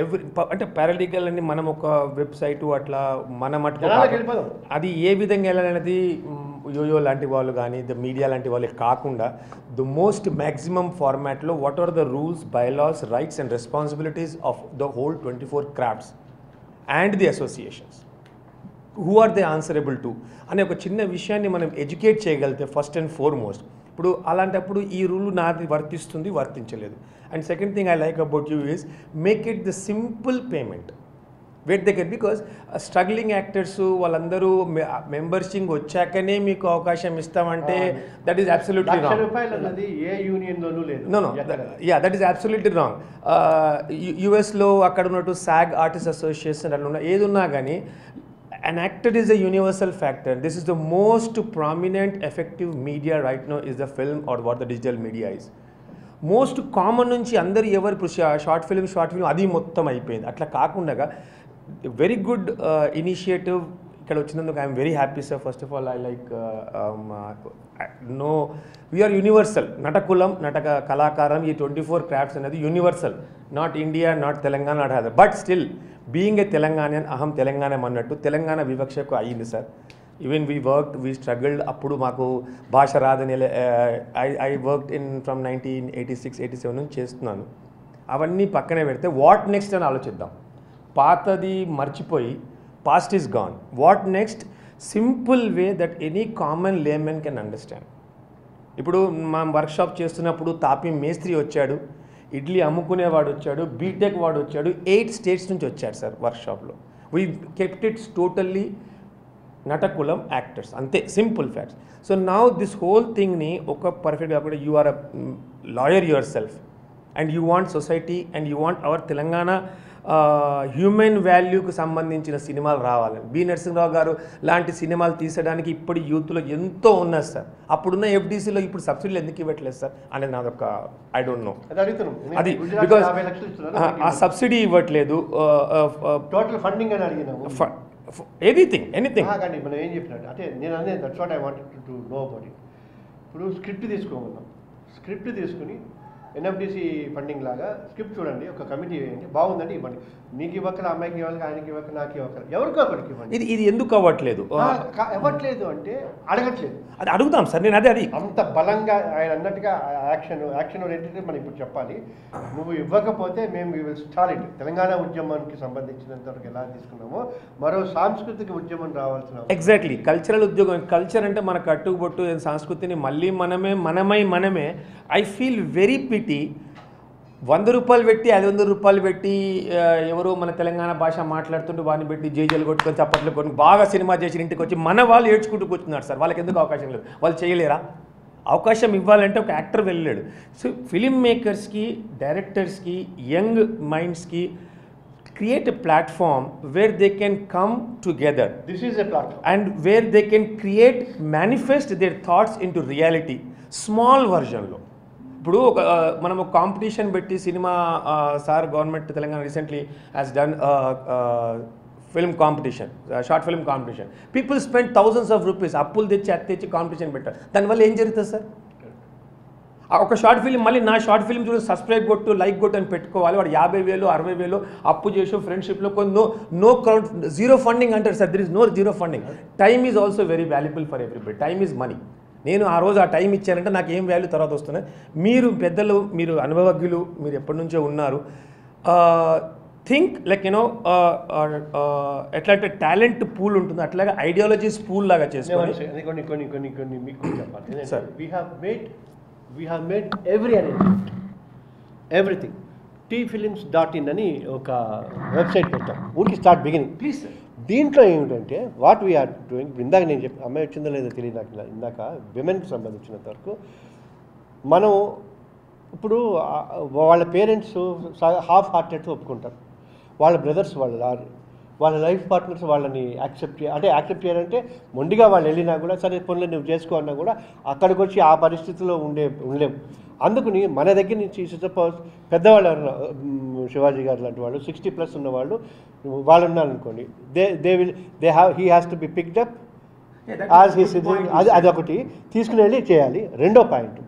Every అంటే paralegal అని మనం ఒక వెబ్సైట్ అట్లా మన మటుకు జనాలకు కాకుండా- వెళ్ళిపోదాం. అది ఏ విధంగా వెళ్ళాలనేది మ్, యోయో లాంటి వాళ్ళు కానీ ద మీడియా లాంటి వాళ్ళు కాకుండా ద మోస్ట్ మ్యాక్సిమం ఫార్మాట్లో what are the rules bylaws rights and responsibilities of the whole twenty four crafts and the associations who are they answerable to అనే ఒక చిన్న విషయాన్ని మనం ఎడ్యుకేట్ చేయగలిగితే ఫస్ట్ అండ్ ఫోర్మోస్ట్ ఇప్పుడు అలాంటప్పుడు ఈ రూల్ నాది వర్తిస్తుంది వర్తించలేదు and second thing I like about you is make it the simple payment wait దగ్గర బికాస్ స్ట్రగ్లింగ్ యాక్టర్స్ వాళ్ళందరూ మెంబర్షిప్ వచ్చాకనే మీకు అవకాశం ఇస్తామంటే that is absolutely lakh wrong రూపాయలు అన్నది ఏ యూనియన్ లోనూ లేదు నో నో ఎక్కడ? Yeah that is absolutely wrong యుఎస్లో అక్కడ ఉన్నట్టు సాగ్ ఆర్టిస్ట్ అసోసియేషన్ అట్లా ఉన్న ఏది ఉన్నా కానీ an actor is a universal factor this is the most prominent effective media right now is the film or what the digital media is most common నుంచి అందరు ఎవరు ఇప్పుడు షార్ట్ ఫిల్మ్ షార్ట్ ఫిల్మ్ అది మొత్తం అయిపోయింది అట్లా కాకుండా వెరీ గుడ్ ఇనిషియేటివ్ ఇక్కడ వచ్చినందుకు I'm very happy sir first of all I like no we are universal నటకులం నటక కళాకారం ఈ ట్వంటీ ఫోర్ క్రాఫ్ట్స్ అనేది universal not India not Telangana not Hyder but still being a Telangana అహం తెలంగాణ అన్నట్టు తెలంగాణ వివక్షకు అయ్యింది sir even we work we struggled అప్పుడు మాకు భాష రాదని I I work in from nineteen eighty six eighty seven నుంచి చేస్తున్నాను అవన్నీ పక్కనే పెడితే వాట్ నెక్స్ట్ అని ఆలోచిద్దాం పాతది మర్చిపోయి past is gone what next simple way that any common layman can understand ఇప్పుడు మనం వర్క్షాప్ చేస్తున్నప్పుడు తాపి మేస్త్రి వచ్చాడు ఇడ్లీ అమ్ముకునేవాడు వచ్చాడు బీటెక్ వాడు వచ్చాడు ఎయిట్ స్టేట్స్ నుంచి వచ్చాడు సార్ వర్క్షాప్లో వీ కెప్ట్ ఇట్స్ టోటల్లీ నటకులం యాక్టర్స్ అంతే simple facts so now this whole థింగ్ని ఒక పర్ఫెక్ట్ కాకుండా you are a lawyer yourself and you want society and you want our Telangana human వాల్యూకి సంబంధించిన సినిమాలు రావాలి బి నరసింహరావు గారు లాంటి సినిమాలు తీసడానికి ఇప్పుడు యూత్లో ఎంతో ఉన్నది సార్ అప్పుడున్న ఎఫ్డీసీలో ఇప్పుడు సబ్సిడీలు ఎందుకు ఇవ్వట్లేదు సార్ అనేది నాదొక ఐ డోంట్ నో అది అడుగుతున్నాం అది గుజరాత్ బికాస్ యాభై లక్షలు ఇస్తున్నారు ఆ సబ్సిడీ ఇవ్వట్లేదు టోటల్ ఫండింగ్ అని అడిగినాము ఎనీథింగ్ ఎనీథింగ్ ఆ, కానీ మనం ఏం చెప్పినట్టు అంటే నేను అనేది that's what I wanted to know about it ఇప్పుడు స్క్రిప్ట్ తీసుకోమన్నాం స్క్రిప్ట్ తీసుకుని ఎన్ఎఫ్డిసి ఫండింగ్ లాగా స్క్రిప్ట్ చూడండి ఒక కమిటీ వేయండి బాగుందండి ఇవ్వండి నీకు ఇవ్వకల అమ్మాయికి ఇవ్వాలి ఆయనకి ఇవ్వక నాకు ఇవ్వకల ఎవరికో ఒకరికి ఇవ్వండి ఇది ఇది ఎందుకు అవ్వట్లేదు ఆ, కా- ఇవ్వట్లేదు అంటే అడగట్లేదు అది అడుగుతాం సార్ నేను అదే అది అంత బలంగా ఆయన అన్నట్టుగా యాక్షన్ యాక్షన్ ఓరియంటెడ్ మనం ఇప్పుడు చెప్పాలి నువ్వు ఇవ్వకపోతే మేము విల్ స్టాల్ ఇట్ తెలంగాణ ఉద్యమానికి సంబంధించినంత వరకు ఎలా తీసుకున్నామో మరో సాంస్కృతిక ఉద్యమం రావాల్సిన అవసరం ఎగ్జాక్ట్లీ కల్చరల్ ఉద్యోగం కల్చర్ అంటే మన కట్టుబొట్టు సంస్కృతిని మళ్ళీ మనమే మనమై మనమే ఐ ఫీల్ వెరీ పిటీ వంద రూపాయలు పెట్టి ఐదు వందల రూపాయలు పెట్టి ఆ, ఎవరో మన తెలంగాణ భాష మాట్లాడుతుంటే వాడిని పెట్టి జేజలు కొట్టుకొని చప్పట్లు కొట్టుకొని బాగా సినిమా చేసి ఇంటికి వచ్చి మన వాళ్ళు ఏడ్చుకుంటూ కూర్చున్నారు సార్ వాళ్ళకి ఎందుకు అవకాశం లేదు వాళ్ళు చేయలేరా అవకాశం ఇవ్వాలంటే ఒక యాక్టర్ వెళ్ళలేడు సో ఫిలిం మేకర్స్కి డైరెక్టర్స్కి యంగ్ మైండ్స్కి create a platform where they can come together this is a platform and where they can create manifest their thoughts into reality small వర్జన్లో ఇప్పుడు ఒక ఆ, మనం ఒక కాంపిటీషన్ పెట్టి సినిమా sir government Telangana recently has done film competition short film competition people spend thousands of rupees అప్పులు తెచ్చి అత్త తెచ్చి కాంపిటీషన్ పెట్టారు దానివల్ల ఏం జరుగుతుంది సార్ ఆ ఒక షార్ట్ ఫిల్మ్ మళ్ళీ నా షార్ట్ ఫిల్మ్ చూసి సబ్స్క్రైబ్ కొట్టు లైక్ కొట్టు అని పెట్టుకోవాలి వాడు యాభై వేలు అరవై వేలు అప్పు చేసి ఫ్రెండ్షిప్లో కొన్ని no no crowd zero funding అంటారు sir there is no zero funding time is also very valuable for everybody time is money నేను ఆ రోజు ఆ టైం ఇచ్చానంటే నాకు ఏం వాల్యూ తర్వాత వస్తున్నాయి మీరు పెద్దలు మీరు అనుభవజ్ఞులు మీరు ఎప్పటి నుంచో ఉన్నారు థింక్ లైక్ యూనో ఎట్లా అంటే టాలెంట్ పూల్ ఉంటుంది అట్లాగే ఐడియాలజీస్ పూల్ లాగా చేసుకొని అది కొన్ని కొన్ని కొన్ని కొన్ని మీకు కూడా చెప్పాలి Sir. We have made we have made every arrangement everything T films dot in అని ఒక వెబ్సైట్ పెట్టాం ఊరికి స్టార్ట్ బిగినింగ్ ప్లీజ్ సార్ దీంట్లో ఏమిటంటే వాట్ వీఆర్ డూయింగ్ ఇందాక నేను చెప్పి అమ్మాయి వచ్చిందో లేదో తెలియదు నాకు ఇలా- ఇందాక విమెన్కి సంబంధించినంత వరకు మనం ఇప్పుడు ఆ- వాళ్ళ పేరెంట్స్ హాఫ్ హార్టెడ్తో ఒప్పుకుంటారు వాళ్ళ బ్రదర్స్ వాళ్ళ వాళ్ళ లైఫ్ పార్ట్నర్స్ వాళ్ళని యాక్సెప్ట్ చే అంటే యాక్సెప్ట్ చేయాలంటే మొండిగా వాళ్ళు వెళ్ళినా కూడా సరే పనులు నువ్వు చేసుకో అన్నా కూడా అక్కడికి వచ్చి ఆ పరిస్థితిలో ఉండే ఉండలేం అందుకని మన దగ్గర నుంచి సపోజ్ పెద్దవాళ్ళు ఎవరన్నా, మ్, శివాజీ గారు లాంటి వాళ్ళు సిక్స్టీ ప్లస్ ఉన్న వాళ్ళు వాళ్ళు ఉన్నారనుకోండి they they will they have he has to be picked up as he అది అదొకటి తీసుకుని వెళ్ళి చేయాలి రెండో పాయింట్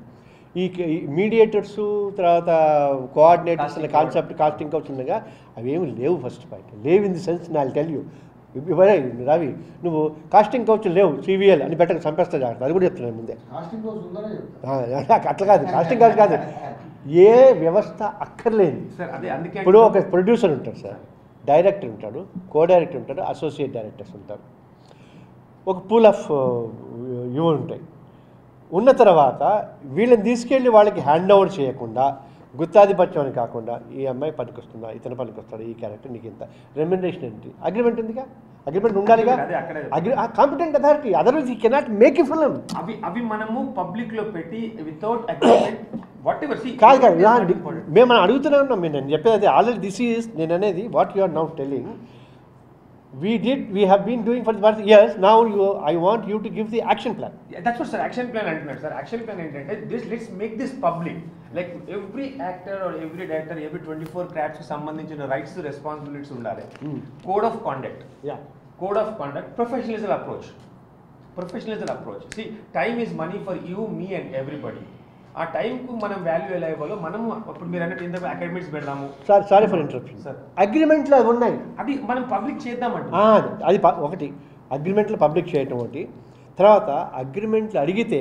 ఈ మీడియేటర్స్ తర్వాత కోఆర్డినేటర్స్ అనే Casting కాన్సెప్ట్ కాస్టింగ్ కౌచ్ ఉండగా అవేమి లేవు ఫస్ట్ పాయింట్ లేవు ఇన్ ది సెన్స్ నా టెల్ యూ ఇవరే రవి నువ్వు కాస్టింగ్ కౌచ్ లేవు సివిఎల్ అని బెటర్ చంపేస్తా జాగ్రత్త అది కూడా చెప్తున్నాను ముందే కాస్టింగ్ కోసం ఉందనే చెప్తా ఆ, నాకు అట్లా కాదు కాస్టింగ్ కౌచ్ కాదు ఏ వ్యవస్థ అక్కర్లేదు సార్ అదే అందుకే ఇప్పుడు ఒక ప్రొడ్యూసర్ ఉంటాడు సార్ డైరెక్టర్ ఉంటాడు కో డైరెక్టర్ ఉంటాడు అసోసియేట్ డైరెక్టర్స్ ఉంటారు ఒక పూల్ ఆఫ్ ఇవి ఉంటాయి ఉన్న తర్వాత వీళ్ళని తీసుకెళ్ళి వాళ్ళకి హ్యాండ్ ఓవర్ చేయకుండా గుత్తాధిపత్యం అని కాకుండా ఈ అమ్మాయి పనికొస్తుందా ఇతను పనికొస్తాడు ఈ క్యారెక్టర్ నీకు ఇంత రెమ్యునరేషన్ ఏంటి అగ్రిమెంట్ ఉందిగా అగ్రిమెంట్ ఉండాలిగా అదే అక్కడే అగ్రి competent authority otherwise he cannot make a film అవి అవి మనము పబ్లిక్ లో పెట్టి వితౌట్ అగ్రిమెంట్ వాట్ ఎవర్ సి కాదు కాదు ఇలా మేము మనం అడుగుతూనే ఉన్నాం మీరు నేను చెప్పేది ఆల్రెడీ దిస్ ఈస్ నేను అనేది what you are now telling we did we have been doing for the years now you I want you to give the action plan that's what sir action plan అంటున్నారు sir action plan ఏంటంటే this let's make this public like every actor or every director every twenty four crafts సంబంధించిన rights responsibilities ఉండాలి Hmm. Code of conduct yeah code of conduct professionalism approach professionalism approach C time is money for you me and everybody ఆ టైంకు మనం value ఎలా ఇవ్వాలో మనము ఇప్పుడు మీరు అన్నట్టు ఇంత అకాడమిక్స్ పెడదాము sir sorry for interruption Sir. అగ్రిమెంట్లో అవి ఉన్నాయి అది మనం పబ్లిక్ చేద్దామంట ఆ, అది ప- ఒకటి అగ్రిమెంట్లు పబ్లిక్ చేయటం ఒకటి తర్వాత అగ్రిమెంట్లు అడిగితే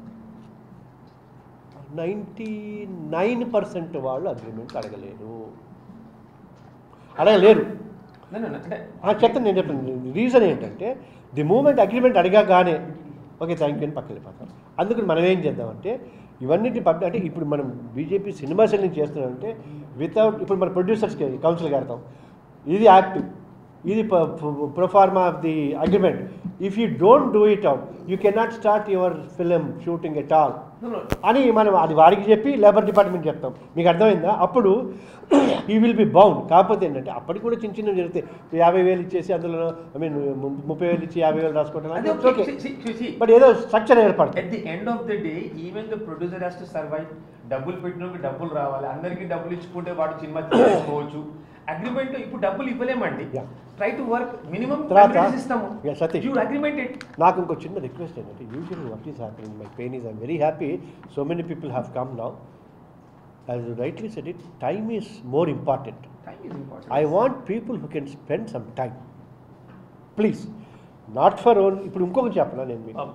నైంటీ నైన్ పర్సెంట్ వాళ్ళు అగ్రిమెంట్లు అడగలేరు అడగలేరు అంటే ఆ చెప్తాను నేను చెప్తాను రీజన్ ఏంటంటే ది మూమెంట్ అగ్రిమెంట్ అడగగానే ఓకే థ్యాంక్ యూ అని పక్కన వెళ్ళిపోతాం అందుకని మనం ఏం చేద్దామంటే ఇవన్నిటి పబ్లిక్ అంటే ఇప్పుడు మనం బీజేపీ సినిమా సెల్లింగ్ చేస్తున్నామంటే వితౌట్ ఇప్పుడు మన ప్రొడ్యూసర్స్కి కౌన్సిల్ కడతాం ఇది యాక్ట్ ఇది proforma of the agreement if you don't do it out you cannot start your film shooting at all అని మనం అది వాడికి చెప్పి లేబర్ డిపార్ట్మెంట్ చెప్తాం మీకు అర్థమైందా అప్పుడు ఈ విల్ బి బౌండ్ కాకపోతే ఏంటంటే అప్పటికి కూడా చిన్న చిన్నవి జరుగుతాయి ఇప్పుడు యాభై వేలు ఇచ్చేసి అందులో ఐ మీన్ ముప్పై వేలు ఇచ్చి యాభై వేలు అదే రాసుకుంటాం okay see, see, see, see. But ఏదో స్ట్రక్చర్ ఏర్పడుతుంది at the end of the day even the producer has to survive డబ్బులు పెట్టినోకి డబ్బులు రావాలి అందరికీ డబ్బులు ఇచ్చుకుంటే వాడు సినిమా తీసుకోవచ్చు అగ్రిమెంట్ ఇప్పుడు డబ్బులు ఇవ్వలేమండి Yeah. Try to work minimum తర్వాత- ఇస్తాము Yeah, Satish. You agreement it నాకు ఇంకో చిన్న రిక్వెస్ట్ ఏంటంటే usually what is happening my pain is I'm very happy so many people have come now as rightly said it time is more important time is important I want people who can spend some time please not for own ఇప్పుడు ఇంకొకటి చెప్పనా నేను మీకు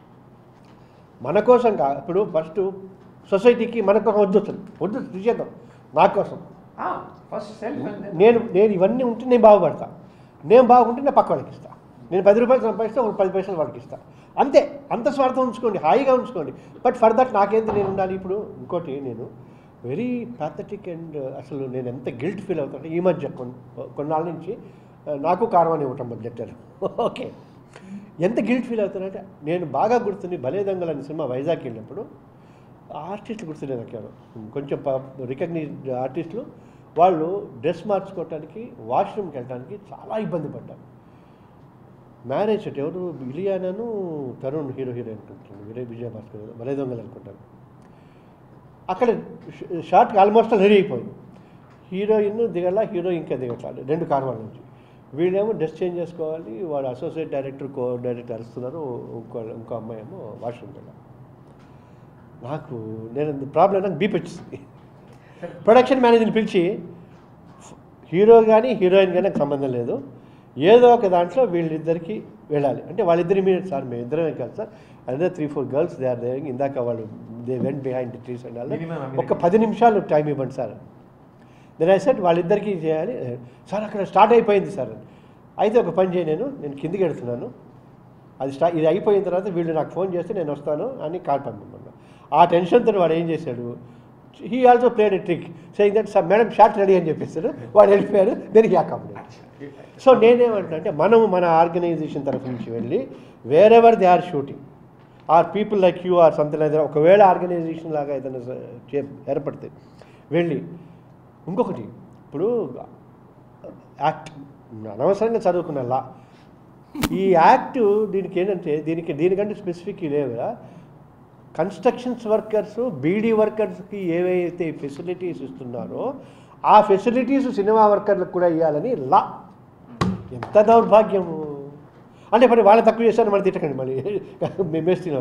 మన కోసం కా ఇప్పుడు first సొసైటీకి మన కోసం వద్దు అసలు వద్దు తీసేద్దాం నా కోసం ఫస్ట్ సెల్ఫ్ నేను నేను ఇవన్నీ ఉంటే నేను బాగుపడతా నేను బాగుంటే నేను పక్క వాళ్ళకి ఇస్తా నేను పది రూపాయలు సంపాదిస్తే ఒక పది పైసలు వాడికి ఇస్తా అంతే అంత స్వార్థం ఉంచుకోండి హాయిగా ఉంచుకోండి బట్ ఫర్ దట్ నాకేంటి నేను ఉండాలి ఇప్పుడు ఇంకోటి నేను వెరీ ప్యాథటిక్ అండ్ అసలు నేను ఎంత గిల్ట్ ఫీల్ అవుతాను ఈ మధ్య కొన్ కొన్నాళ్ళ నుంచి ఆ, నాకు కారం అని ఇవ్వటం మొదలెట్టారు ఓకే ఎంత గిల్ట్ ఫీల్ అవుతానంటే నేను బాగా గుర్తుంది భలే దొంగలు అనే సినిమా వైజాగ్ వెళ్ళినప్పుడు ఆర్టిస్టులు గుర్తులేదు నాకు ఎవరు కొంచెం రికగ్నైజ్డ్ ఆర్టిస్టులు వాళ్ళు డ్రెస్ మార్చుకోవటానికి వాష్రూమ్కి వెళ్ళడానికి చాలా ఇబ్బంది పడ్డారు మ్యారేజ్ అంటే ఎవరు ఇలియానాను తరుణ్ హీరో హీరోయిన్ అనుకుంటాను విజయ్ విజయ భాస్కర్ భలే దొంగలు అనుకుంటాను అక్కడ షార్ట్కి ఆల్మోస్ట్ రెడీ అయిపోయింది హీరోయిన్ దిగల హీరో ఇంకా దిగట్లేదు రెండు కార్వాల నుంచి వీళ్ళేమో డ్రెస్ చేంజ్ చేసుకోవాలి వాడు అసోసియేట్ డైరెక్టర్ కో డైరెక్టర్ అరుస్తున్నారు ఇంకో ఇంకో అమ్మాయి ఏమో వాష్రూమ్కి వెళ్ళాలి నాకు నేను ప్రాబ్లం నాకు బీపీ వచ్చింది ప్రొడక్షన్ మేనేజర్ని పిలిచి హీరో కానీ హీరోయిన్ కానీ నాకు సంబంధం లేదు ఏదో ఒక దాంట్లో వీళ్ళిద్దరికి వెళ్ళాలి అంటే వాళ్ళిద్దరి మీద సార్ మేము ఇద్దరమే కాదు సార్ అదే three four girls they are దేవింగ్ ఇందాక వాళ్ళు they went behind trees and Minimum, minimum. ఒక పది నిమిషాలు టైం ఇవ్వండి సార్ దెన్ ఐ సెట్ వాళ్ళిద్దరికీ చేయాలి సార్ అక్కడ స్టార్ట్ అయిపోయింది సార్ అయితే ఒక పని చేయి నేను నేను కిందికి వెళ్తున్నాను అది స్టా ఇది అయిపోయిన తర్వాత వీళ్ళు నాకు ఫోన్ చేస్తే నేను వస్తాను అని కాల్ పంపమన్నా ఆ టెన్షన్తో వాడు ఏం చేశాడు he also played a trick saying that sir madam short ready అని చెప్పేస్తాడు వాడు వెళ్ళిపోయారు దీనికి అకామిడేట్ సో నేనేమంటున్నా అంటే మనము మన ఆర్గనైజేషన్ తరఫు నుంచి వెళ్ళి whatever they are shooting or people like you or something like ఒకవేళ ఆర్గనైజేషన్ లాగా ఏదైనా స- చే- ఏర్పడితే వెళ్ళి ఇంకొకటి ఇప్పుడు యాక్ట్ అనవసరంగా చదువుకున్న లా ఈ యాక్ట్ దీనికి ఏంటంటే దీనికి దీనికంటే స్పెసిఫిక్ లేవు కదా కన్స్ట్రక్షన్స్ వర్కర్స్ బీడీ వర్కర్స్కి ఏవైతే ఫెసిలిటీస్ ఇస్తున్నారో ఆ ఫెసిలిటీస్ సినిమా వర్కర్లకు కూడా ఇవ్వాలని లా ఎంత దౌర్భాగ్యము అంటే మరి వాళ్ళు తక్కువ చేశారు మళ్ళీ తిట్టకండి మళ్ళీ మేము వేస్తున్న వాళ్ళు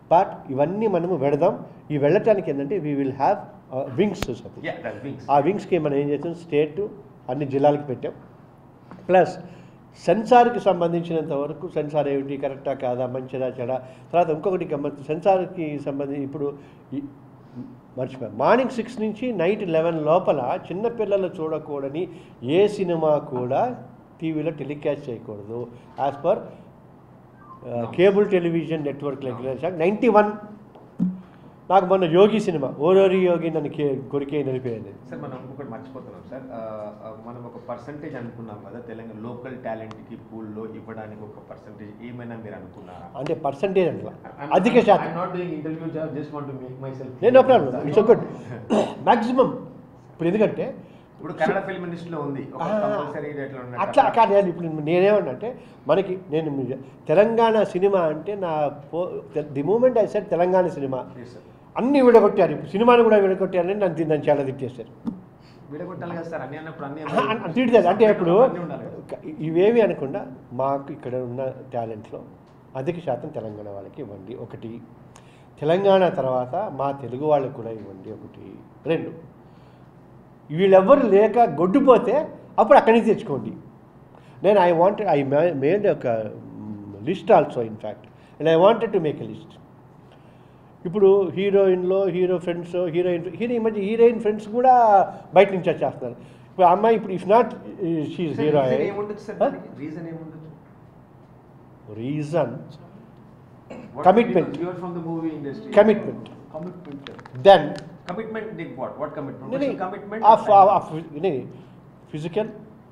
బట్ ఇవన్నీ మనము వెడదాం ఈ వెళ్ళటానికి ఏంటంటే we will have wings Satish Yeah, that wings. ఆ వింగ్స్కి మనం ఏం చేస్తాం స్టేట్ అన్ని జిల్లాలకు పెట్టాం ప్లస్ సెన్సార్కి సంబంధించినంత వరకు సెన్సార్ ఏమిటి కరెక్టా కాదా మంచిదా చెడా తర్వాత ఇంకొకటి గమ్మత్తు సెన్సార్కి సంబంధించి ఇప్పుడు ఈ- మర్చిపోయా మార్నింగ్ సిక్స్ నుంచి నైట్ లెవెన్ లోపల చిన్నపిల్లలు చూడకూడని ఏ సినిమా కూడా టీవీలో టెలికాస్ట్ చేయకూడదు as per cable television network regulation ninety one నాకు మొన్న యోగి సినిమా ఓరోరి యోగి నన్ను కే కొరికే నిలిపేది సార్ మనం ఇంకొకటి మర్చిపోతున్నాం సార్ ఆ, ఆ, మనం ఒక పర్సంటేజ్ అనుకున్నాం కదా తెలంగాణ లోకల్ టాలెంట్కి పూల్లో ఇవ్వడానికి ఒక పర్సంటేజ్ ఏమైనా మీరు అనుకున్నారా అంటే పర్సంటేజ్ అంట అధిక శాతం not doing interview job just want to make myself నేను no problem it's good maximum ఇప్పుడు ఎందుకంటే ఇప్పుడు కన్నడ ఫిల్మ్ ఇండస్ట్రీలో ఉంది ఒక ఆ, కంపల్సరీ రేట్లో ఉన్న అట్లా కాదు నేను ఇప్పుడు నేనేమన్నా అంటే మనకి నేను మీ- తెలంగాణ సినిమా అంటే నా పో the moment I set Telangana cinema Yes, sir. అన్ని విడగొట్టారు ఇప్పుడు సినిమాని కూడా విడగొట్టారని నన్ను తి- నన్ను చాలా తిట్టేశారు విడగొట్టాలి కదా సార్ అన్ని అన్నప్పుడు అన్ని అ- అ- అ- తిడతారు అంటే ఇప్పుడు అన్నీ ఉండాలి కదా. క- ఇవేవి అనకుండా మాకు ఇక్కడ ఉన్న టాలెంట్లో అధిక శాతం తెలంగాణ వాళ్ళకి ఇవ్వండి ఒకటి తెలంగాణ తర్వాత మా తెలుగు వాళ్ళకి కూడా ఇవ్వండి ఒకటి రెండు వీళ్ళెవ్వరు లేక గొడ్డుపోతే అప్పుడు అక్కడి నుంచి తెచ్చుకోండి నేను ఐ వాంట్ ఐ మేడ్ ఒక list also in fact and I wanted to make a list ఇప్పుడు హీరోయిన్లో హీరో ఫ్రెండ్స్ హీరోయిన్ హీరో ఈ మధ్య హీరోయిన్ ఫ్రెండ్స్ కూడా బయట నుంచి వచ్చేస్తున్నారు ఇప్పుడు ఆ అమ్మాయి ఇప్పుడు if not she sir, hero reason ఏముండొచ్చు సార్ దానికి? రీజన్ ఏముండొచ్చు reason What- Commitment. because You are from the movie industry. Commitment. Commitment. Then Commitment did what? What commitment? What's the commitment? Of physical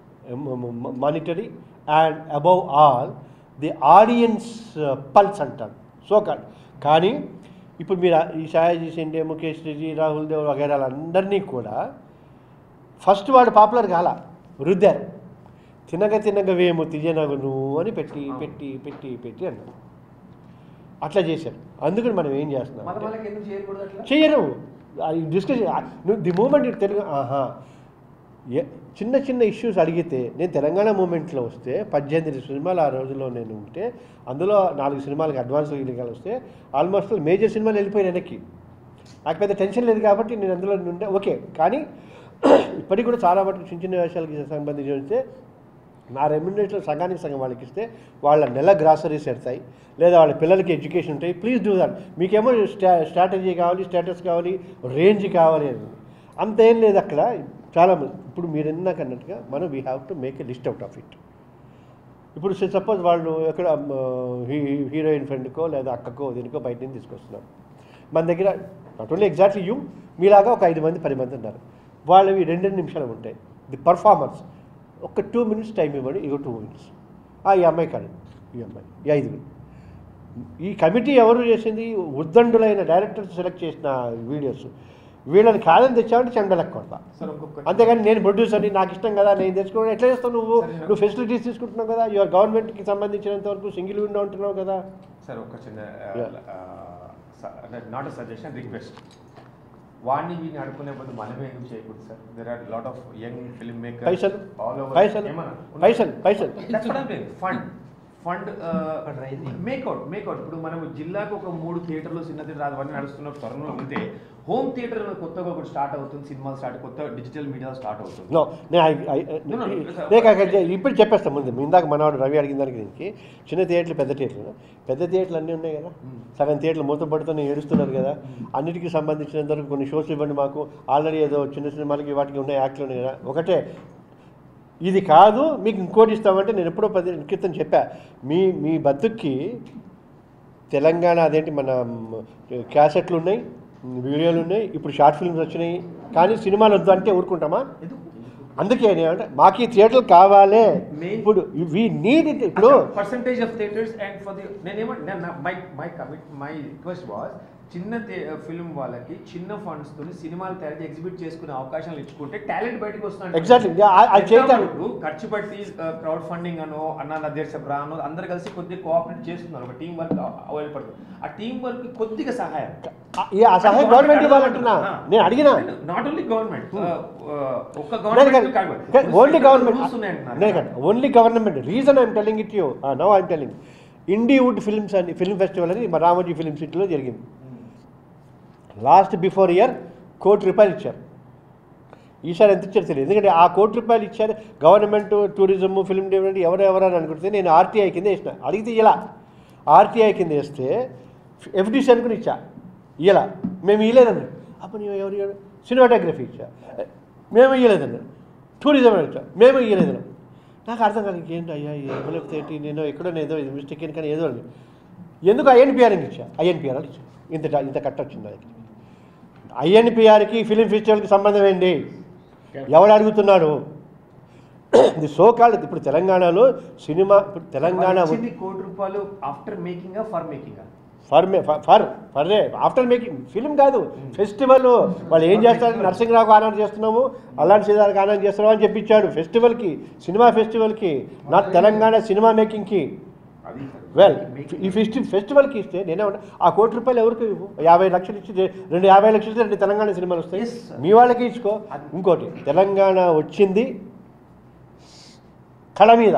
monetary and above all the audience pulse అంటారు so కాదు కానీ ఇప్పుడు మీరు ఈ సాయాజీ షిండే ముఖేష్ రెడ్డి రాహుల్ దేవ్ వగైరా అందరినీ కూడా first వాడు పాపులర్ కాల రుద్దారు తినగ తినగ వేము తిజనగును అని పెట్టి పెట్టి పెట్టి పెట్టి అన్నారు అట్లా చేశారు అందుకని మనం ఏం చేస్తున్నాం మన అంటే- వాళ్ళకి ఎందుకు చేయకూడదు అట్లా చెయ్యరు డిస్కస్ నువ్వు ది మూమెంట్ తెలుగు ఆహా ఏ- చిన్న చిన్న ఇష్యూస్ అడిగితే నేను తెలంగాణ మూమెంట్లో వస్తే పద్దెనిమిది సినిమాలు ఆ రోజుల్లో నేను ఉంటే అందులో నాలుగు సినిమాలకి అడ్వాన్స్ ఇల్లీగల్ వస్తే ఆల్మోస్ట్ మేజర్ సినిమాలు వెళ్ళిపోయాను వెనక్కి నాకు పెద్ద టెన్షన్ లేదు కాబట్టి నేను అందులో ఉండే ఓకే కానీ ఇప్పటికి కూడా చాలా మటుకు చిన్న చిన్న విషయాలకి సంబంధించి వస్తే నా రెమ్యునరేషన్ సగానికి సగం వాళ్ళకి ఇస్తే వాళ్ళ నెల గ్రాసరీస్ ఎడతాయి లేదా వాళ్ళ పిల్లలకి ఎడ్యుకేషన్ ఉంటాయి ప్లీజ్ డూ దట్ మీకేమో స్టా స్ట్రాటజీ కావాలి స్టేటస్ కావాలి రేంజ్ కావాలి అని అంత ఏం లేదు అక్కడ చాలా మంది ఇప్పుడు మీరు ఇందాక అన్నట్టుగా మనం we have to make a list out of it ఇప్పుడు సపోజ్ వాళ్ళు ఎక్కడ హీరోయిన్ ఫ్రెండ్కో లేదా అక్కకో దీనికో బయట నుంచి తీసుకొస్తున్నారు మన దగ్గర నాట్ ఓన్లీ ఎగ్జాక్ట్లీ యూ మీలాగా ఒక ఐదు మంది పది మంది ఉన్నారు వాళ్ళవి రెండు రెండు నిమిషాలు ఉంటాయి ది పర్ఫార్మర్స్ ఒక టూ మినిట్స్ టైం ఇవ్వండి ఇగో టూ మినిట్స్ ఈ అమ్మాయి కాదు ఈ అమ్మాయి ఈ ఐదుగురు ఈ కమిటీ ఎవరు చేసింది ఉద్దండులైన డైరెక్టర్స్ సెలెక్ట్ చేసిన వీడియోస్ వీళ్ళని కాదని తెచ్చామంటే చెండలకు కొడతా సార్ ఇంకొక అంతేగాని నేను ప్రొడ్యూసర్ని నాకు ఇష్టం కదా నేను తెచ్చుకోవడం ఎట్లా చేస్తావు నువ్వు సరే, నేను- నువ్వు ఫెసిలిటీస్ తీసుకుంటున్నావు కదా యువర్ గవర్నమెంట్కి సంబంధించినంత వరకు సింగిల్ విండో ఉంటున్నావు కదా సార్ ఒక చిన్న Yeah. నాట్ సజెషన్ రిక్వెస్ట్ వాడిని వీడిని అడుకునే బదులు మనమే ఎందుకు చేయకూడదు sir there are lot of young film maker పైసలు ఆల్ ఓవర్ పైసలు పైసలు పైసలు ఫండ్ ఫండ్ మేకౌట్ మేకౌట్ ఇప్పుడు మనం జిల్లాకు ఒక మూడు థియేటర్లు చిన్న థియేటర్ అవన్నీ నడుస్తున్న త్వరలో ఉంటే హోమ్ థియేటర్ కొత్తగా ఒకటి స్టార్ట్ అవుతుంది సినిమా స్టార్ట్ కొత్త డిజిటల్ మీడియా స్టార్ట్ అవుతుంది నో నేను I- I- No, no, no. నేను కాక- ఇప్పుడు చెప్పేస్తాను ముందు ఇందాక మనవాడు రవి అడిగిన దానికి దీనికి చిన్న థియేటర్లు పెద్ద థియేటర్లు పెద్ద థియేటర్లు అన్నీ ఉన్నాయి కదా Hmm. సగం థియేటర్లు మూతపడుతూనే ఏడుస్తున్నారు కదా అన్నిటికీ సంబంధించినంత వరకు కొన్ని షోస్ ఇవ్వండి మాకు ఆల్రెడీ ఏదో చిన్న సినిమాలకి వాటికి ఉన్నాయి యాక్ట్లు ఉన్నాయి కదా ఒకటే ఇది కాదు మీకు ఇంకోటి ఇస్తామంటే నేను ఎప్పుడో పది క్రితం చెప్పా మీ మీ బతుక్కి తెలంగాణ అదేంటి మన మ్, క్యాసెట్లు ఉన్నాయి వీడియోలు ఉన్నాయి ఇప్పుడు షార్ట్ ఫిల్మ్స్ వచ్చినాయి కానీ సినిమాలు వద్దు అంటే ఊరుకుంటామా ఎందుకు అందుకే నేనంటే మాకు ఈ థియేటర్లు కావాలే Main- ఇప్పుడు వి నీడ్ ఇట్ ఇప్పుడు percentage of theatres and for the నేనేమంటే my my commit my request was చిన్న ఫిల్మ్ వాళ్ళకి చిన్న ఫండ్స్ తోని సినిమాలు తయారు ఎగ్జిబిట్ చేసుకునే అవకాశాలు ఇచ్చుకుంటే టాలెంట్ బయటకు వస్తుంది Exactly. Yeah, I- I చేయగలను. ఇప్పుడు ఖర్చు పెట్టి క్రౌడ్ ఫండింగ్ అనో అన్న అధ్యక్ష బ్రానో అందరు కలిసి కొద్దిగా కోఆపరేట్ చేస్తున్నారు ఒక టీం వర్క్ అవైల్ పడుతుంది ఆ టీం వర్క్ కొద్దిగా సహాయం ఈ ఆ సహాయం గవర్నమెంట్ ఇవ్వాలంటున్నా నేను అడిగినా నాట్ ఓన్లీ గవర్నమెంట్ ఒక్క నేను గవర్నమెంట్ కాదు ఓన్లీ గవర్నమెంట్ రూల్స్ ఉన్నాయంటున్నారు నేను కాదు only government reason I'm telling it you no I'm telling Indywood films అని ఫిల్మ్ ఫెస్టివల్ అని మా రామోజీ ఫిల్మ్ సిటీలో జరిగింది లాస్ట్ బిఫోర్ ఇయర్ కోటి రూపాయలు ఇచ్చారు ఈసారి ఎంత ఇచ్చారు తెలియదు ఎందుకంటే ఆ కోటి రూపాయలు ఇచ్చారు గవర్నమెంట్ టూరిజం ఫిల్మ్ డివిడెంట్ ఎవరెవరు అని అనుకుంటే నేను ఆర్టీఐ కింద వేసిన అడిగితే ఇలా ఆర్టీఐ కింద వేస్తే ఎఫ్డిసి అనుకుని ఇచ్చా ఇలా మేము ఇవ్వలేదన్నారు అప్పుడు నువ్వు ఎవరు ఇవ్వరు సినిమాటోగ్రఫీ ఇచ్చా మేము ఇవ్వలేదన్నారు టూరిజం అని ఇచ్చా మేము ఇవ్వలేదన్నారు నాకు అర్థం కాదు ఏంటి అయ్యా ఇవ్వలేకపోతే ఏంటి నేను ఎక్కడో ఏదో మిస్టేక్ కానీ ఏదో అని ఎందుకు ఐఎన్పిఆర్ ఇచ్చా ఐఎన్పిఆర్ అని ఇచ్చా ఇంత ఇంత కట్ట వచ్చింది దానికి ఐఎన్పిఆర్కి ఫిలిం ఫెస్టివల్కి సంబంధం ఏంటి ఎవడు అడుగుతున్నాడు ఇది సోకాల్ ఇప్పుడు తెలంగాణలో సినిమా ఇప్పుడు తెలంగాణ వచ్చింది కోటి రూపాయలు after making for making for may for for after making film కాదు ఫెస్టివల్ వాళ్ళు ఏం చేస్తారు నరసింహరావుకు ఆనందం చేస్తున్నాము అలాంటి సీతాలకు ఆనందం చేస్తున్నాము అని చెప్పించాడు ఫెస్టివల్కి సినిమా ఫెస్టివల్కి నా తెలంగాణ సినిమా మేకింగ్కి అది వెల్ ఈ ఫెస్టి ఫెస్టివల్కి ఇస్తే నేనే ఉన్నా ఆ కోటి రూపాయలు ఎవరికి ఇవ్వు యాభై లక్షలు ఇచ్చి రెండు యాభై లక్షలు ఇస్తే రెండు తెలంగాణ సినిమాలు వస్తాయి Yes, sir. మీ వాళ్ళకి ఇచ్చుకో ఇంకోటి తెలంగాణ వచ్చింది కళ మీద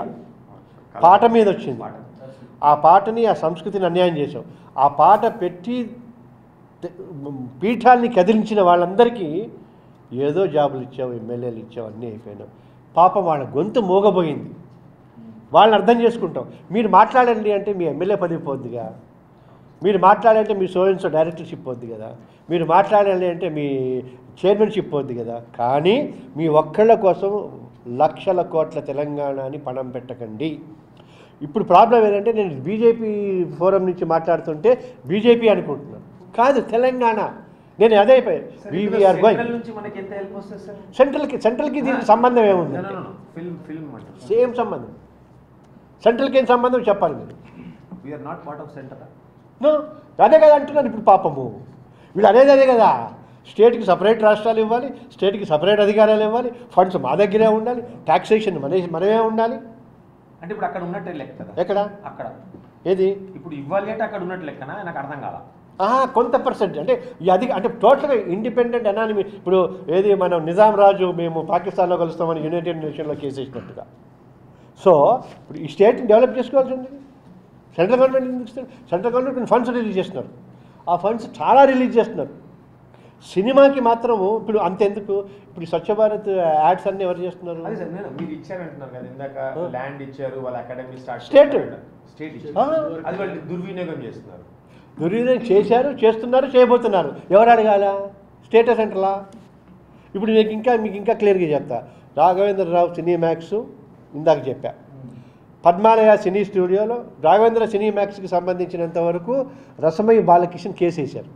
పాట మీద వచ్చింది పాట. ఆ పాటని ఆ సంస్కృతిని అన్యాయం చేసాం ఆ పాట పెట్టి తె- పీఠాల్ని కదిలించిన వాళ్ళందరికీ ఏదో జాబులు ఇచ్చావు ఎమ్మెల్యేలు ఇచ్చావు అన్నీ అయిపోయినావు పాపం వాళ్ళ గొంతు మోగబోయింది వాళ్ళని అర్థం చేసుకుంటాం మీరు మాట్లాడండి అంటే మీ ఎమ్మెల్యే పదవి పోద్దిగా మీరు మాట్లాడాలంటే మీ సోయన్సో డైరెక్టర్షిప్ పోద్ది కదా మీరు మాట్లాడాలి అంటే మీ చైర్మన్షిప్ పోద్ది కదా కానీ మీ ఒక్కళ్ళ కోసం లక్షల కోట్ల తెలంగాణని పణం పెట్టకండి ఇప్పుడు ప్రాబ్లం ఏంటంటే నేను బీజేపీ ఫోరం నుంచి మాట్లాడుతుంటే బీజేపీ అనుకుంటున్నాను కాదు తెలంగాణ నేను అదే వీఆర్ గోయింగ్ సెంట్రల్ నుంచి మనకి ఎంత హెల్ప్ వస్తుంది సార్ సెంట్రల్కి సెంట్రల్కి దీనికి సంబంధం ఏముంది ఫిల్మ్ ఫిల్మ్ అంటారు సేమ్ సంబంధం సెంట్రల్కి ఏం సంబంధం చెప్పాలి మీరు we are not part of centre no అదే కదా అంటున్నాను ఇప్పుడు పాపము వీళ్ళు అనేది అదే కదా స్టేట్కి సపరేట్ రాష్ట్రాలు ఇవ్వాలి స్టేట్కి సపరేట్ అధికారాలు ఇవ్వాలి ఫండ్స్ మా దగ్గరే ఉండాలి ట్యాక్సేషన్ మన మనమే ఉండాలి అంటే ఇప్పుడు అక్కడ ఉన్నట్టే లెక్క కదా ఎక్కడ అక్కడ ఏది ఇప్పుడు ఇవ్వాలి అంటే అక్కడ ఉన్నట్టు లెక్కనా నాకు అర్థం కాల ఆహా, కొంత పర్సెంట్ అంటే ఈ అధిక అంటే టోటల్గా ఇండిపెండెంట్ అనానిమి ఇప్పుడు ఏది మనం నిజాం రాజు మేము పాకిస్తాన్లో కలుస్తామని యునైటెడ్ నేషన్లో కేసు వేసినట్టుగా సో ఇప్పుడు ఈ స్టేట్ని డెవలప్ చేసుకోవాల్సింది సెంట్రల్ గవర్నమెంట్ ఎందుకు ఇస్తారు సెంట్రల్ గవర్నమెంట్ కొన్ని ఫండ్స్ రిలీజ్ చేస్తున్నారు ఆ ఫండ్స్ చాలా రిలీజ్ చేస్తున్నారు సినిమాకి మాత్రము ఇప్పుడు అంతెందుకు ఇప్పుడు స్వచ్ఛ భారత్ యాడ్స్ అన్ని ఎవరు చేస్తున్నారు అదే సార్ నేను మీరు ఇచ్చారు అంటున్నారు కదా ఇందాక ల్యాండ్ ఇచ్చారు వాళ్ళ అకాడమీ స్టార్ట్ State. స్టేట్ ఆ. ఇచ్చారు అది వాళ్ళు దుర్వినియోగం చేస్తున్నారు దుర్వినియోగం చేశారు చేస్తున్నారు చేయబోతున్నారు ఎవరు అడగాల స్టేటస్ సెంటర్లా ఇప్పుడు మీకు ఇంకా మీకు ఇంకా క్లియర్గా చెప్తా రాఘవేంద్రరావు సినీ మ్యాక్స్ ఇందాక చెప్పా పద్మాలయ సినీ స్టూడియోలో రాఘవేంద్ర సినీ మ్యాక్స్కి సంబంధించినంత వరకు రసమయ్య బాలకిషన్ కేసు వేశారు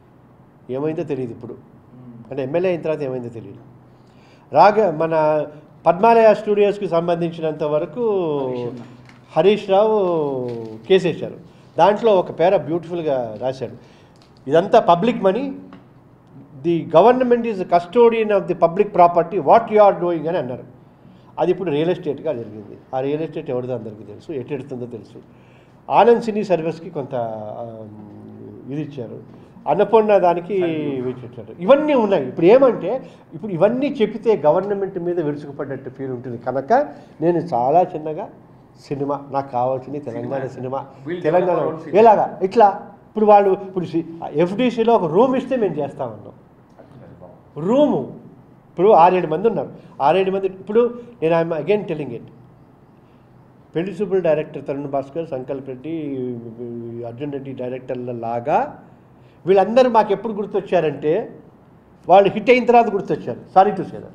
ఏమైందో తెలియదు ఇప్పుడు అంటే ఎమ్మెల్యే అయిన తర్వాత ఏమైందో తెలియదు రాఘ మన పద్మాలయ స్టూడియోస్కి సంబంధించినంత వరకు హరీష్ రావు కేసేశారు దాంట్లో ఒక పేర బ్యూటిఫుల్గా రాశాడు ఇదంతా public money the government is custodian of the public property what you are doing అని అన్నారు అది ఇప్పుడు రియల్ ఎస్టేట్గా జరిగింది ఆ రియల్ ఎస్టేట్ ఎవరిదో అందరికీ తెలుసు ఎటు ఎడుతుందో తెలుసు ఆనంద్ సినీ సర్వీస్కి కొంత ఆ, ఇది ఇచ్చారు అన్నపూర్ణ దానికి ఇచ్చారు ఇవన్నీ ఉన్నాయి ఇప్పుడు ఏమంటే ఇప్పుడు ఇవన్నీ చెప్పితే గవర్నమెంట్ మీద విరుచుకుపడ్డట్టు ఫీల్ ఉంటుంది కనుక నేను చాలా చిన్నగా సినిమా నాకు కావాల్సింది Telangana cinema We'll Telangana develop our own cinema. ఎలాగా ఇట్లా ఇప్పుడు వాళ్ళు ఇప్పుడు ఎఫ్డీసీలో ఒక రూమ్ ఇస్తే మేము చేస్తామన్నాం రూము ఇప్పుడు ఆరేడు మంది ఉన్నారు ఆరేడు మంది ఇప్పుడు నేను ఐఎమ్ అగైన్ టెలింగ్ ఇట్ పెళ్లి చూపుల డైరెక్టర్ తరుణ్ భాస్కర్ సంకల్ప్ రెడ్డి అర్జున్ రెడ్డి డైరెక్టర్ల లాగా వీళ్ళందరూ మాకు ఎప్పుడు గుర్తొచ్చారంటే వాళ్ళు హిట్ అయిన తర్వాత గుర్తొచ్చారు సారీ టు సే దట్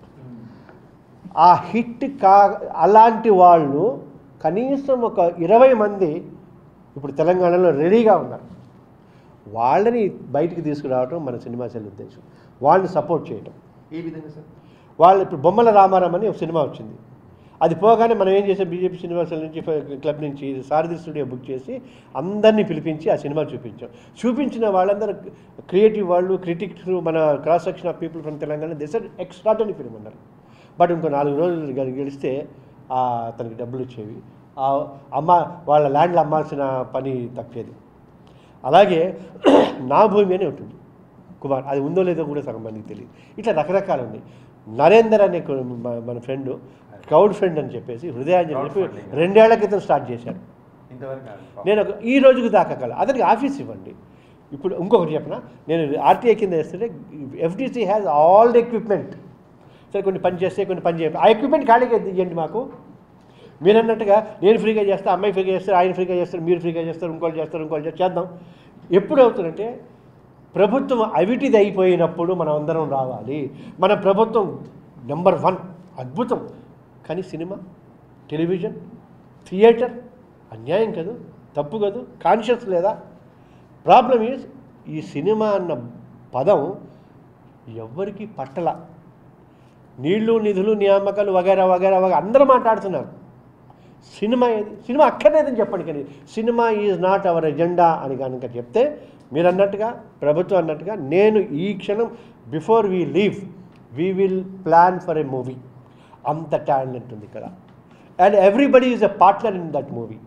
ఆ హిట్ కా అలాంటి వాళ్ళు కనీసం ఒక ఇరవై మంది ఇప్పుడు తెలంగాణలో రెడీగా ఉన్నారు వాళ్ళని బయటికి తీసుకురావడం మన సినిమా సెల్ ఉద్దేశం వాళ్ళని సపోర్ట్ చేయటం ఏ విధంగా సార్ వాళ్ళు ఇప్పుడు బొమ్మల రామారాం అని ఒక సినిమా వచ్చింది అది పోగానే మనం ఏం చేసాం బీజేపీ సినిమా సెల్ నుంచి ఫ- క్లబ్ నుంచి సారథి స్టూడియో బుక్ చేసి అందరినీ పిలిపించి ఆ సినిమా చూపించాం చూపించిన వాళ్ళందరూ క్రియేటివ్ వాళ్ళు క్రిటిక్స్ మన cross section of people from Telangana this are extraordinary film అన్నారు బట్ ఇంకో నాలుగు రోజులు గ- గెలిస్తే ఆ అతనికి డబ్బులు వచ్చేవి ఆ అమ్మ వాళ్ళ ల్యాండ్లు అమ్మాల్సిన పని తప్పేది అలాగే నా భూమి అని ఉంటుంది కుమార్ అది ఉందో లేదో కూడా సగం మందికి తెలియదు ఇట్లా రకరకాలు ఉన్నాయి నరేందర్ అనే కు- మ- మన ఫ్రెండ్ క్రౌడ్ ఫ్రెండ్ అని చెప్పేసి హృదయాంజలి అని చెప్పి Crowdfunding. రెండేళ్ల క్రితం స్టార్ట్ చేశాడు ఇంతవరకు కాదు. నేను ఒక- ఈ రోజుకు దాకా కల అతనికి ఆఫీస్ ఇవ్వండి ఇప్పుడు ఇంకొకటి చెప్పనా నేను ఆర్టీఐ కింద వేస్తుంటే FDC has all the equipment సరే కొన్ని పని చేస్తే కొన్ని పని చేయాలి ఆ ఎక్విప్మెంట్ ఖాళీగా ఇవ్వండి మాకు మీరు అన్నట్టుగా నేను ఫ్రీగా చేస్తా అమ్మాయి ఫ్రీగా చేస్తారు ఆయన ఫ్రీగా చేస్తారు మీరు ఫ్రీగా చేస్తారు ఇంకోళ్ళు చేస్తారు ఇంకోళ్ళు చేస్తారు చేద్దాం ఎప్పుడు అవుతుందంటే ప్రభుత్వం అవిటిది అయిపోయినప్పుడు మనం అందరం రావాలి మన ప్రభుత్వం నెంబర్ వన్ అద్భుతం కానీ సినిమా టెలివిజన్ థియేటర్ అన్యాయం కాదు తప్పు కాదు కాన్షియస్ లేదా ప్రాబ్లం ఈజ్ ఈ సినిమా అన్న పదం ఎవ్వరికి పట్టల నీళ్లు నిధులు నియామకాలు వగేరా వగేరా వగేరా అందరూ మాట్లాడుతున్నారు సినిమా ఏది సినిమా అక్కర్లేదని చెప్పండి కానీ cinema is not our agenda అని కనుక చెప్తే మీరు అన్నట్టుగా ప్రభుత్వం అన్నట్టుగా నేను ఈ క్షణం before we leave we will plan for a movie అంత టాలెంట్ ఉంది ఇక్కడ and everybody is a partner in that movie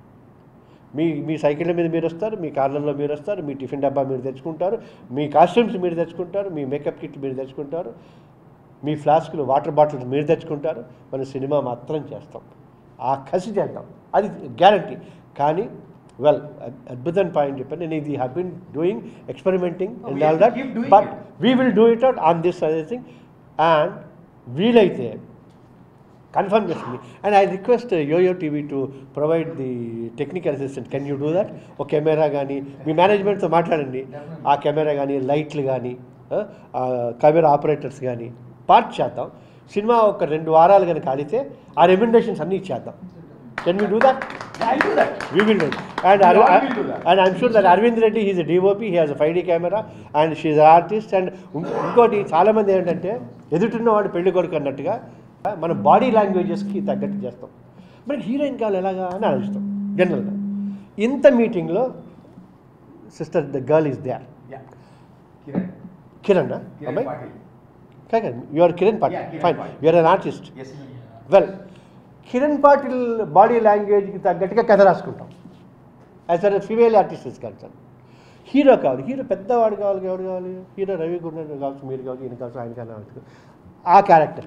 మీ మీ సైకిళ్ళ మీద మీరు వస్తారు మీ కార్లలో మీరు వస్తారు మీ టిఫిన్ డబ్బా మీరు తెచ్చుకుంటారు మీ కాస్ట్యూమ్స్ మీరు తెచ్చుకుంటారు మీ మేకప్ కిట్ మీరు తెచ్చుకుంటారు మీ ఫ్లాస్కులు వాటర్ బాటిల్స్ మీరు తెచ్చుకుంటారు మనం సినిమా మాత్రం చేస్తాం ఆ కసి చేద్దాం అది గ్యారంటీ కానీ వెల్ అద్భుతమైన పాయింట్ చెప్పాను నేను ఇది have been doing experimenting Oh, and we all have to that keep doing but it. We will do it out on this అదే థింగ్ అండ్ వీలైతే కన్ఫర్మ్ చేస్తుంది and I request Yoyo TV to provide the technical assistant can you do that ఒక camera కానీ మీ మేనేజ్మెంట్తో మాట్లాడండి ఆ camera కానీ లైట్లు కానీ కెమెరా ఆపరేటర్స్ కానీ పార్ట్ చేద్దాం సినిమా ఒక రెండు వారాలు కనుక ఆడితే ఆ రెమ్యునరేషన్స్ అన్నీ ఇచ్చేద్దాం can we do that Yeah, I'll do that. We will do it. And, We Ar- all will do that. and I'm sure that Arvind Reddy, he's a DOP, he has a 5D camera, and she's an artist. And ఇంకో- ఇంకోటి చాలామంది ఏంటంటే ఎదుటిన్నవాడు పెళ్లి కొడుకు అన్నట్టుగా మన body లాంగ్వేజెస్కి తగ్గట్టు చేస్తాం మనకి హీరోయిన్ కావాలి ఎలాగా అని ఆలోచిస్తాం జనరల్గా ఇంత మీటింగ్లో sister the girl is they Yeah. Kiran. Kiran Kiran అమ్మాయి Patil. కాదు you are Kiran Patil Yeah, Kiran fine Patil. You are an artist Yes. Well Kiran Patil body లాంగ్వేజ్కి తగ్గట్టుగా కథ రాసుకుంటాం as our female artist is concern hero కావాలి హీరో పెద్దవాడు కావాలి ఎవరు కావాలి హీరో రవి గుండె కావచ్చు మీరు కావచ్చు ఈయన కావచ్చు ఆయన కావచ్చు ఆ character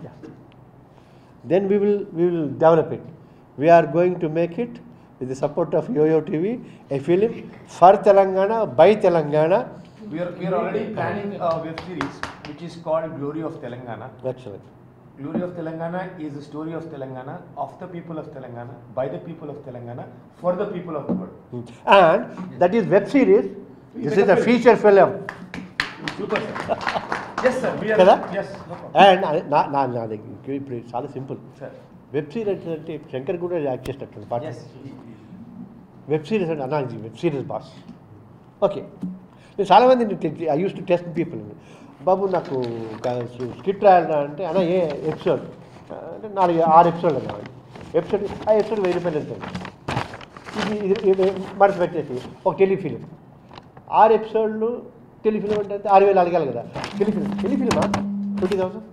then we will we will develop it we are going to make it with the support of Yoyo TV a film for Telangana by Telangana We are, we are already planning a web series which is called Glory of Telangana. Excellent Glory of Telangana is the story of Telangana, of the people of Telangana, by the people of Telangana, for the people of the world. And that is web series this is a feature film Super, sir. yes, sir. We are. కదా Yes. No problem. And నా నా నా దగ్గర ఇప్పుడు చాలా simple Sir. Web series అంటే శంకర్ కూడా act చేసినట్టు పాట Yes. వెబ్ సిరీస్ అంటే అన్నా ఇది వెబ్ సిరీస్ బాస్ ఓకే నేను చాలామంది I use to test people బాబు నాకు స్క్రిప్ట్ రాయాలన్నా అంటే అన్న ఏ ఎపిసోడ్ అంటే నాలుగు ఆరు ఎపిసోడ్ అన్నాడు ఎపిసోడ్ ఆ ఎపిసోడ్ వెయ్యి రూపాయలు ఎంత ఇది ఇది ఇది మనసు పెట్టేసి ఒక టెలిఫిలిం ఆరు ఎపిసోడ్లు టెలిఫిలిం అంటే అంతే ఆరు వేలు అడగాలి కదా టెలిఫిలిం టెలిఫిలిమా ట్వంటీ థౌసండ్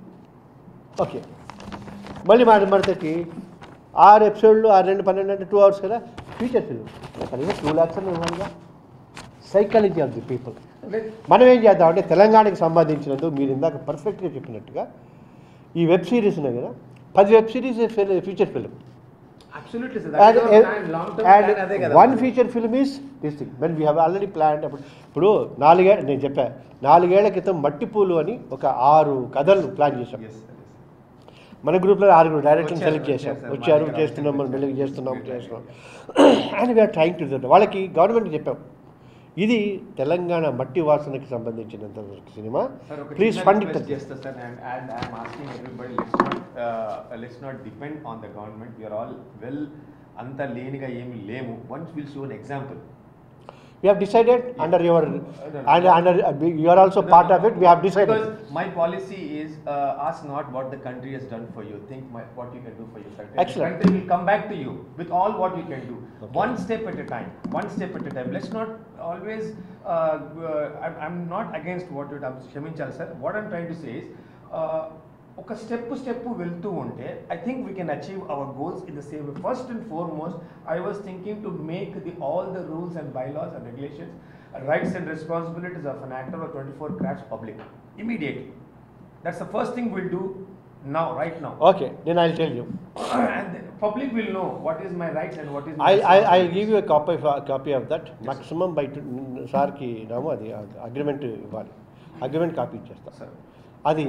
ఓకే మళ్ళీ మాట మడతకి ఆరు ఎపిసోడ్లు ఆరు రెండు పన్నెండు అంటే టూ అవర్స్ కదా ఫీచర్ ఫిలిం కనీసం టూ ల్యాక్స్ అని ఇవ్వాలిగా సైకాలజీ ఆఫ్ ది పీపుల్ మనం ఏం చేద్దాం అంటే తెలంగాణకి సంబంధించినందుకు మీరు ఇందాక పర్ఫెక్ట్గా చెప్పినట్టుగా ఈ వెబ్ సిరీస్ ఉన్నాయి కదా పది web series feature film Absolutely, sir. That is our plan. Long-term plan అదే కదా. One feature film is this thing when we have already plan అప్పుడు ఇప్పుడు నాలుగే నేను చెప్పా నాలుగేళ్ల క్రితం మట్టిపూలు అని ఒక ఆరు కథలు ప్లాన్ చేశాం Yes, sir. yes. మన గ్రూప్లో ఆరుగురు డైరెక్టర్ వచ్చారు, సెలెక్ట్ చేశాం వచ్చారు, వచ్చారు మా దగ్గర చేస్తున్నాం మనం వచ్చారు. మెల్లిగా చేస్తున్నాం Right, చేస్తున్నాం and we are trying to do వాళ్ళకి గవర్నమెంట్ చెప్పాం ఇది తెలంగాణ మట్టి వాసనకి సంబంధించినంత సినిమా Sir, ఒక ప్లీజ్ చిన్న ఫండ్ request ఇట్ చేస్తా sir and and I'm asking everybody let's not uh, let's not depend on the government we are all well అంత లేనిగా ఏమి లేము once we'll show an example We have decided Yeah. under your, no. and under, you are also part of it, we have decided. Because my policy is uh, ask not what the country has done for you, think my, what you can do for your country. Excellent. The country will come back to you with all what you can do. Okay. One step at a time. One step at a time. Let's not always. Uh, uh, I'm, I'm not against what you. I'm Shaminchal sir. What I'm trying to say is. Uh, ఒక step step వెళ్తూ ఉంటే I think we can achieve our goals in the same way first and foremost I was thinking to make the all the rules and bylaws and regulations rights and responsibilities of an actor or twenty four crafts public immediately that's the first thing will do now right now Okay, then I'll tell you. and then Public will know what is my rights and what is my I I I responsibilities. Give you copy copy of that maximum by సార్కి రాము అది agreement ఇవ్వాలి agreement copy ఇచ్చేస్తా Sir. అది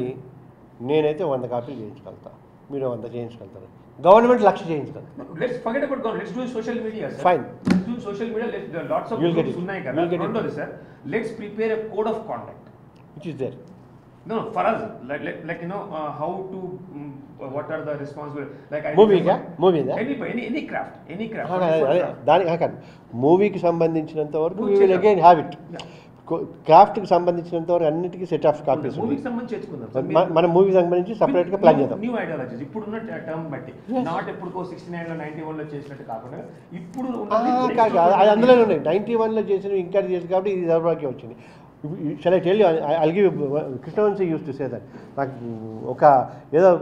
నేనైతే వంద కాపీలు చేయించగలుగుతా మీరు వంద చేయించగలుగుతారు గవర్నమెంట్ లక్ష చేయించగలుగుతారు Let's forget about government. Let's do social media, sir. Fine. Let's do social media. Let's, there are lots of You'll get groups it. ఉన్నాయి కదా. You'll get it. రెండోది, sir. Let's prepare a code of conduct. Which is there No, no, for us, like, like, like you know, uh, how to, mm, what are the responsible, like I మూవీగా remember- మూవీదా Any, any, any craft, any craft. అదే whatever అదే craft. దానికి కాదు మూవీకి సంబంధించినంత వరకు నువ్వు వీ విల్ చేద్దాం. Again have it Yeah. క్రాఫ్ట్కి సంబంధించినంత వరకు అన్నిటికీ సెట్ ఆఫ్ కాపీస్ మూవీకి ఉంది సంబంధించి తెచ్చుకుందాం sir. మన- మన మూవీ సంబంధించి సపరేట్గా ప్లాన్ చేద్దాం న్యూ ఐడియాలజీస్ ఇప్పుడున్న టర్మ్ బట్టి Yes. నాట్ ఎప్పుడుకో సిక్స్టీ నైన్ లో నైన్టీ వన్ లో చేసినట్టు కాకుండా ఇప్పుడు ఆ, ఉన్నది next కాదు one అది అందులోనే years. ఉన్నాయి నైన్టీ వన్లో చేసిన ఇంకా చేసి కాబట్టి ఇది దర్బార్కి వచ్చింది చాలా tell అల్గి Krishna Vamsi use to say that నాకు ఒక ఏదో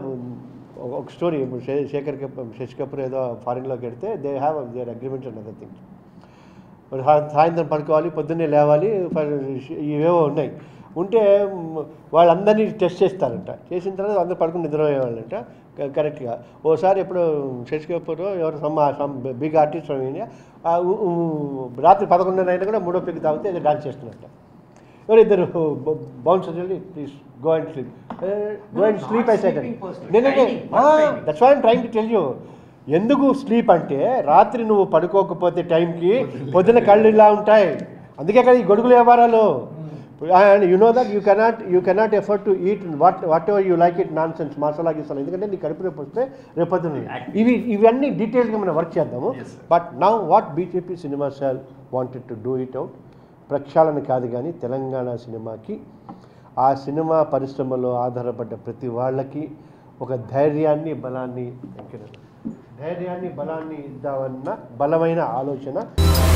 ఒక స్టోరీ ఇప్పుడు శే- శేఖర్ కపూర్ శశి కపూర్ ఏదో ఫారిన్లోకి వెడితే they have their agreements and other things మరి సా- సాయంత్రం పడుకోవాలి పొద్దున్నే లేవాలి ఫర్- ఇవేవో ఉన్నాయి ఉంటే మ్, వాళ్ళందరినీ టెస్ట్ చేస్తారంట చేసిన తర్వాత అందరూ పడుకుని నిద్రపోయేవాళ్ళంట క- కరెక్ట్గా ఓసారి ఎప్పుడు శశి కపూర్ ఎవరు some some big artist from India ah, uh- ఉ- రాత్రి పదకొండున్నర అయినా కూడా మూడో పెగ్గి తాగితే ఏదో డాన్స్ చేస్తున్నట్ట ఎవరిద్దరు బౌన్స్ వెళ్ళి please go and sleep go and No, sleep not అయితే sleeping person. నేనే Timing, not timing. That's why trying to tell you ఎందుకు స్లీప్ అంటే రాత్రి నువ్వు పడుకోకపోతే టైంకి పొద్దున కళ్ళు ఇలా ఉంటాయి అందుకే కదా ఈ గొడుగుల వ్యవహారాలు and you know that you cannot you cannot effort to eat what whatever you like it nonsense masala గీసాలు ఎందుకంటే నీ కడుపు రేపు వస్తే రేపొద్దున ఇవి ఇవన్నీ డీటెయిల్గా మనం వర్క్ చేద్దాము Yes, sir. But now what BJP cinema cell wanted to do it out ప్రక్షాళన కాదు కానీ తెలంగాణ సినిమాకి ఆ సినిమా పరిశ్రమలో ఆధారపడ్డ ప్రతి వాళ్ళకి ఒక ధైర్యాన్ని బలాన్ని ధైర్యాన్ని బలాన్ని ఇద్దామన్న బలమైన ఆలోచన